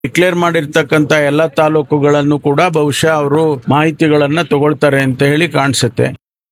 declare ಮಾಡಿರ್ತಕ್ಕಂತ ಎಲ್ಲ ತಾಲೂಕುಗಳನ್ನು ಕೂಡ ಬಹುಶಃ ಅವರು ಮಾಹಿತಿಗಳನ್ನ ತಗೊಳ್ತಾರೆ ಅಂತ ಹೇಳಿ ಕಾಣಿಸುತ್ತೆ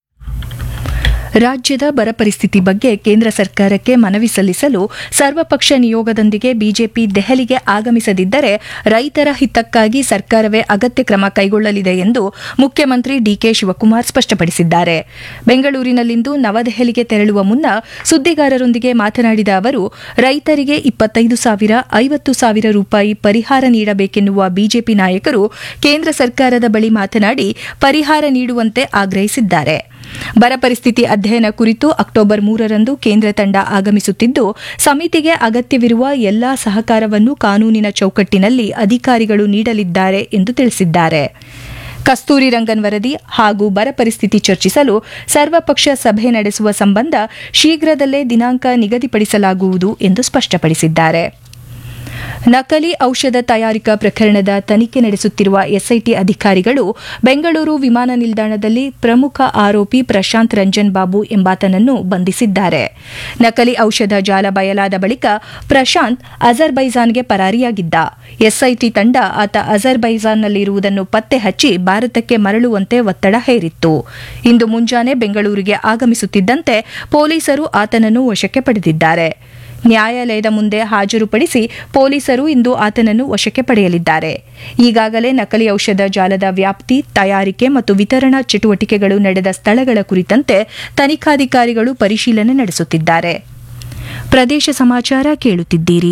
ರಾಜ್ಯದ ಬರ ಪರಿಸ್ಥಿತಿ ಬಗ್ಗೆ ಕೇಂದ್ರ ಸರ್ಕಾರಕ್ಕೆ ಮನವಿ ಸಲ್ಲಿಸಲು ಸರ್ವಪಕ್ಷ ನಿಯೋಗದೊಂದಿಗೆ ಬಿಜೆಪಿ ದೆಹಲಿಗೆ ಆಗಮಿಸದಿದ್ದರೆ ರೈತರ ಹಿತಕ್ಕಾಗಿ ಸರ್ಕಾರವೇ ಅಗತ್ಯ ಕ್ರಮ ಕೈಗೊಳ್ಳಲಿದೆ ಎಂದು ಮುಖ್ಯಮಂತ್ರಿ ಡಿಕೆ ಶಿವಕುಮಾರ್ ಸ್ಪಷ್ಟಪಡಿಸಿದ್ದಾರೆ ಬೆಂಗಳೂರಿನಲ್ಲಿಂದು ನವದೆಹಲಿಗೆ ತೆರಳುವ ಮುನ್ನ ಸುದ್ದಿಗಾರರೊಂದಿಗೆ ಮಾತನಾಡಿದ ಅವರು ರೈತರಿಗೆ ಇಪ್ಪತ್ತೈದು ಸಾವಿರ ಐವತ್ತು ಸಾವಿರ ರೂಪಾಯಿ ಪರಿಹಾರ ನೀಡಬೇಕೆನ್ನುವ ಬಿಜೆಪಿ ನಾಯಕರು ಕೇಂದ್ರ ಸರ್ಕಾರದ ಬಳಿ ಮಾತನಾಡಿ ಪರಿಹಾರ ನೀಡುವಂತೆ ಆಗ್ರಹಿಸಿದ್ದಾರೆ ಬರ ಪರಿಸ್ಥಿತಿ ಅಧ್ಯಯನ ಕುರಿತು ಅಕ್ಟೋಬರ್ ಮೂರರಂದು ಕೇಂದ್ರ ತಂಡ ಆಗಮಿಸುತ್ತಿದ್ದು ಸಮಿತಿಗೆ ಅಗತ್ಯವಿರುವ ಎಲ್ಲಾ ಸಹಕಾರವನ್ನು ಕಾನೂನಿನ ಚೌಕಟ್ಟಿನಲ್ಲಿ ಅಧಿಕಾರಿಗಳು ನೀಡಲಿದ್ದಾರೆ ಎಂದು ತಿಳಿಸಿದ್ದಾರೆ ಕಸ್ತೂರಿ ರಂಗನ್ ವರದಿ ಹಾಗೂ ಬರ ಪರಿಸ್ಥಿತಿ ಚರ್ಚಿಸಲು ಸರ್ವಪಕ್ಷ ಸಭೆ ನಡೆಸುವ ಸಂಬಂಧ ಶೀಘ್ರದಲ್ಲೇ ದಿನಾಂಕ ನಿಗದಿಪಡಿಸಲಾಗುವುದು ಎಂದು ಸ್ಪಷ್ಟಪಡಿಸಿದ್ದಾರೆ ನಕಲಿ ಔಷಧ ತಯಾರಿಕಾ ಪ್ರಕರಣದ ತನಿಖೆ ನಡೆಸುತ್ತಿರುವ ಎಸ್ಐಟಿ ಅಧಿಕಾರಿಗಳು ಬೆಂಗಳೂರು ವಿಮಾನ ನಿಲ್ದಾಣದಲ್ಲಿ ಪ್ರಮುಖ ಆರೋಪಿ ಪ್ರಶಾಂತ್ ರಂಜನ್ ಬಾಬು ಎಂಬಾತನನ್ನು ಬಂಧಿಸಿದ್ದಾರೆ ನಕಲಿ ಔಷಧ ಜಾಲ ಬಯಲಾದ ಬಳಿಕ ಪ್ರಶಾಂತ್ ಅಜರ್ಬೈಜಾನ್ಗೆ ಪರಾರಿಯಾಗಿದ್ದ ಎಸ್ಐಟಿ ತಂಡ ಆತ ಅಜರ್ಬೈಜಾನ್ನಲ್ಲಿರುವುದನ್ನು ಪತ್ತೆ ಹಚ್ಚಿ ಭಾರತಕ್ಕೆ ಮರಳುವಂತೆ ಒತ್ತಡ ಹೇರಿತ್ತು ಇಂದು ಮುಂಜಾನೆ ಬೆಂಗಳೂರಿಗೆ ಆಗಮಿಸುತ್ತಿದ್ದಂತೆ ಪೊಲೀಸರು ಆತನನ್ನು ವಶಕ್ಕೆ ಪಡೆದಿದ್ದಾರೆ ನ್ಯಾಯಾಲಯದ ಮುಂದೆ ಹಾಜರುಪಡಿಸಿ ಪೊಲೀಸರು ಇಂದು ಆತನನ್ನು ವಶಕ್ಕೆ ಪಡೆಯಲಿದ್ದಾರೆ ಈಗಾಗಲೇ ನಕಲಿ ಔಷಧ ಜಾಲದ ವ್ಯಾಪ್ತಿ ತಯಾರಿಕೆ ಮತ್ತು ವಿತರಣಾ ಚಟುವಟಿಕೆಗಳು ನಡೆದ ಸ್ಥಳಗಳ ಕುರಿತಂತೆ ತನಿಖಾಧಿಕಾರಿಗಳು ಪರಿಶೀಲನೆ ನಡೆಸುತ್ತಿದ್ದಾರೆ ಪ್ರದೇಶ ಸಮಾಚಾರ ಕೇಳುತ್ತಿದ್ದೀರಿ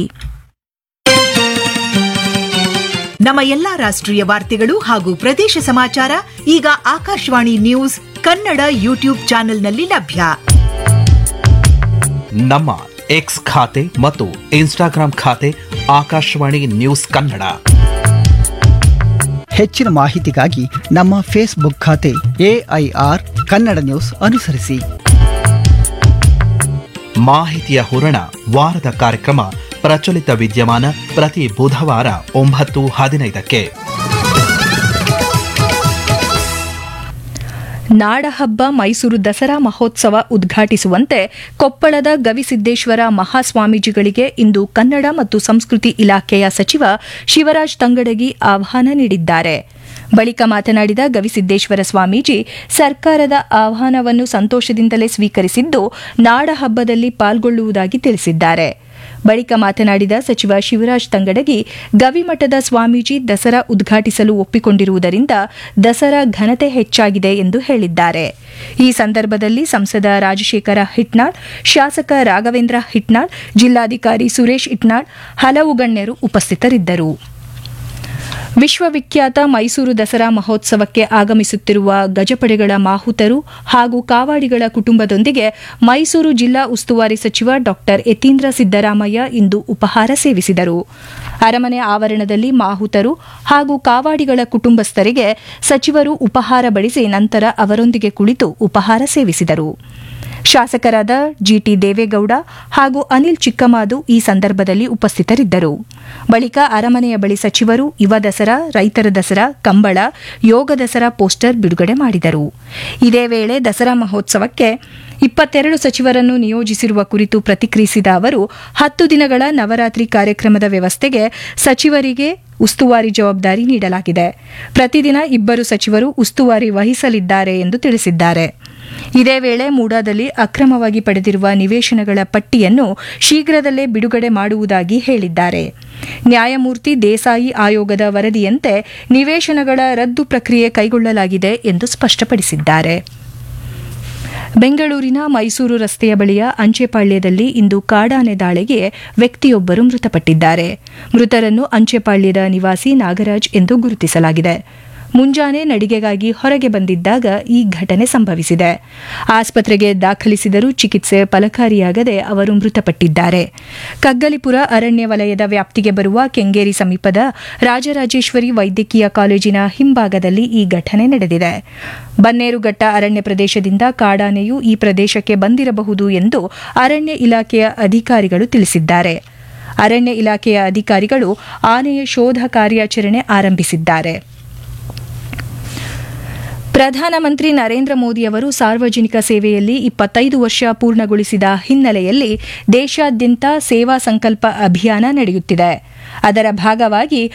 ನಮ್ಮ ಎಲ್ಲಾ ರಾಷ್ಟ್ರೀಯ ವಾರ್ತೆಗಳು ಹಾಗೂ ಪ್ರದೇಶ ಸಮಾಚಾರ ಈಗ ಆಕಾಶವಾಣಿ ನ್ಯೂಸ್ ಕನ್ನಡ ಯೂಟ್ಯೂಬ್ ಚಾನೆಲ್ನಲ್ಲಿ ಲಭ್ಯ ನಮ್ಮ ಎಕ್ಸ್ ಖಾತೆ ಮತ್ತು ಇನ್ಸ್ಟಾಗ್ರಾಂ ಖಾತೆ ಆಕಾಶವಾಣಿ ನ್ಯೂಸ್ ಕನ್ನಡ ಹೆಚ್ಚಿನ ಮಾಹಿತಿಗಾಗಿ ನಮ್ಮ ಫೇಸ್ಬುಕ್ ಖಾತೆ ಎಐಆರ್ ಕನ್ನಡ ನ್ಯೂಸ್ ಅನುಸರಿಸಿ ಮಾಹಿತಿಯ ಹೂರಣ ವಾರದ ಕಾರ್ಯಕ್ರಮ ಪ್ರಚಲಿತ ವಿದ್ಯಮಾನ ಪ್ರತಿ ಬುಧವಾರ ಒಂಬತ್ತು ಹದಿನೈದಕ್ಕೆ ನಾಡಹಬ್ಬ ಮೈಸೂರು ದಸರಾ ಮಹೋತ್ಸವ ಉದ್ಘಾಟಿಸುವಂತೆ ಕೊಪ್ಪಳದ ಗವಿಸಿದ್ದೇಶ್ವರ ಮಹಾಸ್ವಾಮೀಜಿಗಳಿಗೆ ಇಂದು ಕನ್ನಡ ಮತ್ತು ಸಂಸ್ಕೃತಿ ಇಲಾಖೆಯ ಸಚಿವ ಶಿವರಾಜ್ ತಂಗಡಗಿ ಆಹ್ವಾನ ನೀಡಿದ್ದಾರೆ ಬಳಿಕ ಮಾತನಾಡಿದ ಗವಿಸಿದ್ದೇಶ್ವರ ಸ್ವಾಮೀಜಿ ಸರ್ಕಾರದ ಆಹ್ವಾನವನ್ನು ಸಂತೋಷದಿಂದಲೇ ಸ್ವೀಕರಿಸಿದ್ದು ನಾಡಹಬ್ಬದಲ್ಲಿ ಪಾಲ್ಗೊಳ್ಳುವುದಾಗಿ ತಿಳಿಸಿದ್ದಾರೆ ಬಳಿಕ ಮಾತನಾಡಿದ ಸಚಿವ ಶಿವರಾಜ್ ತಂಗಡಗಿ ಗವಿಮಠದ ಸ್ವಾಮೀಜಿ ದಸರಾ ಉದ್ಘಾಟಿಸಲು ಒಪ್ಪಿಕೊಂಡಿರುವುದರಿಂದ ದಸರಾ ಘನತೆ ಹೆಚ್ಚಾಗಿದೆ ಎಂದು ಹೇಳಿದ್ದಾರೆ ಈ ಸಂದರ್ಭದಲ್ಲಿ ಸಂಸದ ರಾಜಶೇಖರ ಹಿಟ್ನಾಳ್ ಶಾಸಕ ರಾಘವೇಂದ್ರ ಹಿಟ್ನಾಳ್ ಜಿಲ್ಲಾಧಿಕಾರಿ ಸುರೇಶ್ ಇಟ್ನಾಳ್ ಹಲವು ಗಣ್ಯರು ಉಪಸ್ಥಿತರಿದ್ದರು ವಿಶ್ವವಿಖ್ಯಾತ ಮೈಸೂರು ದಸರಾ ಮಹೋತ್ಸವಕ್ಕೆ ಆಗಮಿಸುತ್ತಿರುವ ಗಜಪಡೆಗಳ ಮಾಹುತರು ಹಾಗೂ ಕಾವಾಡಿಗಳ ಕುಟುಂಬದೊಂದಿಗೆ ಮೈಸೂರು ಜಿಲ್ಲಾ ಉಸ್ತುವಾರಿ ಸಚಿವ ಡಾ ಯತೀಂದ್ರ ಸಿದ್ದರಾಮಯ್ಯ ಇಂದು ಉಪಹಾರ ಸೇವಿಸಿದರು ಅರಮನೆ ಆವರಣದಲ್ಲಿ ಮಾಹುತರು ಹಾಗೂ ಕಾವಾಡಿಗಳ ಕುಟುಂಬಸ್ಥರಿಗೆ ಸಚಿವರು ಉಪಹಾರ ಬಡಿಸಿ ನಂತರ ಅವರೊಂದಿಗೆ ಕುಳಿತು ಉಪಹಾರ ಸೇವಿಸಿದರು ಶಾಸಕರಾದ ಜಿಟಿ ದೇವೇಗೌಡ ಹಾಗೂ ಅನಿಲ್ ಚಿಕ್ಕಮಾದು ಈ ಸಂದರ್ಭದಲ್ಲಿ ಉಪಸ್ಥಿತರಿದ್ದರು ಬಳಿಕ ಅರಮನೆಯ ಬಳಿ ಸಚಿವರು ಯುವ ದಸರಾ ರೈತರ ದಸರಾ ಕಂಬಳ ಯೋಗ ದಸರಾ ಪೋಸ್ಟರ್ ಬಿಡುಗಡೆ ಮಾಡಿದರು ಇದೇ ವೇಳೆ ದಸರಾ ಮಹೋತ್ಸವಕ್ಕೆ ಇಪ್ಪತ್ತೆರಡು ಸಚಿವರನ್ನು ನಿಯೋಜಿಸಿರುವ ಕುರಿತು ಪ್ರತಿಕ್ರಿಯಿಸಿದ ಅವರು ಹತ್ತು ದಿನಗಳ ನವರಾತ್ರಿ ಕಾರ್ಯಕ್ರಮದ ವ್ಯವಸ್ಥೆಗೆ ಸಚಿವರಿಗೆ ಉಸ್ತುವಾರಿ ಜವಾಬ್ದಾರಿ ನೀಡಲಾಗಿದೆ ಪ್ರತಿದಿನ ಇಬ್ಬರು ಸಚಿವರು ಉಸ್ತುವಾರಿ ವಹಿಸಲಿದ್ದಾರೆ ಎಂದು ತಿಳಿಸಿದ್ದಾರೆ ಇದೇ ವೇಳೆ ಮೂಡಾದಲ್ಲಿ ಅಕ್ರಮವಾಗಿ ಪಡೆದಿರುವ ನಿವೇಶನಗಳ ಪಟ್ಟಿಯನ್ನು ಶೀಘ್ರದಲ್ಲೇ ಬಿಡುಗಡೆ ಮಾಡುವುದಾಗಿ ಹೇಳಿದ್ದಾರೆ ನ್ಯಾಯಮೂರ್ತಿ ದೇಸಾಯಿ ಆಯೋಗದ ವರದಿಯಂತೆ ನಿವೇಶನಗಳ ರದ್ದು ಪ್ರಕ್ರಿಯೆ ಕೈಗೊಳ್ಳಲಾಗಿದೆ ಎಂದು ಸ್ಪಷ್ಟಪಡಿಸಿದ್ದಾರೆ ಬೆಂಗಳೂರಿನ ಮೈಸೂರು ರಸ್ತೆಯ ಬಳಿಯ ಅಂಚೆಪಾಳ್ಯದಲ್ಲಿ ಇಂದು ಕಾಡಾನೆ ದಾಳಿಗೆ ವ್ಯಕ್ತಿಯೊಬ್ಬರು ಮೃತಪಟ್ಟಿದ್ದಾರೆ ಮೃತರನ್ನು ಅಂಚೆಪಾಳ್ಯದ ನಿವಾಸಿ ನಾಗರಾಜ್ ಎಂದು ಗುರುತಿಸಲಾಗಿದೆ ಮುಂಜಾನೆ ನಡಿಗೆಗಾಗಿ ಹೊರಗೆ ಬಂದಿದ್ದಾಗ ಈ ಘಟನೆ ಸಂಭವಿಸಿದೆ ಆಸ್ಪತ್ರೆಗೆ ದಾಖಲಿಸಿದರೂ ಚಿಕಿತ್ಸೆ ಫಲಕಾರಿಯಾಗದೆ ಅವರು ಮೃತಪಟ್ಟಿದ್ದಾರೆ ಕಗ್ಗಲಿಪುರ ಅರಣ್ಯ ವಲಯದ ವ್ಯಾಪ್ತಿಗೆ ಬರುವ ಕೆಂಗೇರಿ ಸಮೀಪದ ರಾಜರಾಜೇಶ್ವರಿ ವೈದ್ಯಕೀಯ ಕಾಲೇಜಿನ ಹಿಂಭಾಗದಲ್ಲಿ ಈ ಘಟನೆ ನಡೆದಿದೆ ಬನ್ನೇರುಘಟ್ಟ ಅರಣ್ಯ ಪ್ರದೇಶದಿಂದ ಕಾಡಾನೆಯು ಈ ಪ್ರದೇಶಕ್ಕೆ ಬಂದಿರಬಹುದು ಎಂದು ಅರಣ್ಯ ಇಲಾಖೆಯ ಅಧಿಕಾರಿಗಳು ತಿಳಿಸಿದ್ದಾರೆ ಅರಣ್ಯ ಇಲಾಖೆಯ ಅಧಿಕಾರಿಗಳು ಆನೆಯ ಶೋಧ ಕಾರ್ಯಾಚರಣೆ ಆರಂಭಿಸಿದ್ದಾರೆ ಪ್ರಧಾನಮಂತ್ರಿ ನರೇಂದ್ರ ಮೋದಿಯವರು ಸಾರ್ವಜನಿಕ ಸೇವೆಯಲ್ಲಿ ಇಪ್ಪತ್ತೈದು ವರ್ಷ ಪೂರ್ಣಗೊಳಿಸಿದ ಹಿನ್ನೆಲೆಯಲ್ಲಿ ದೇಶಾದ್ಯಂತ ಸೇವಾ ಸಂಕಲ್ಪ ಅಭಿಯಾನ ನಡೆಯುತ್ತಿದೆ ಅದರ ಭಾಗವಾಗಿ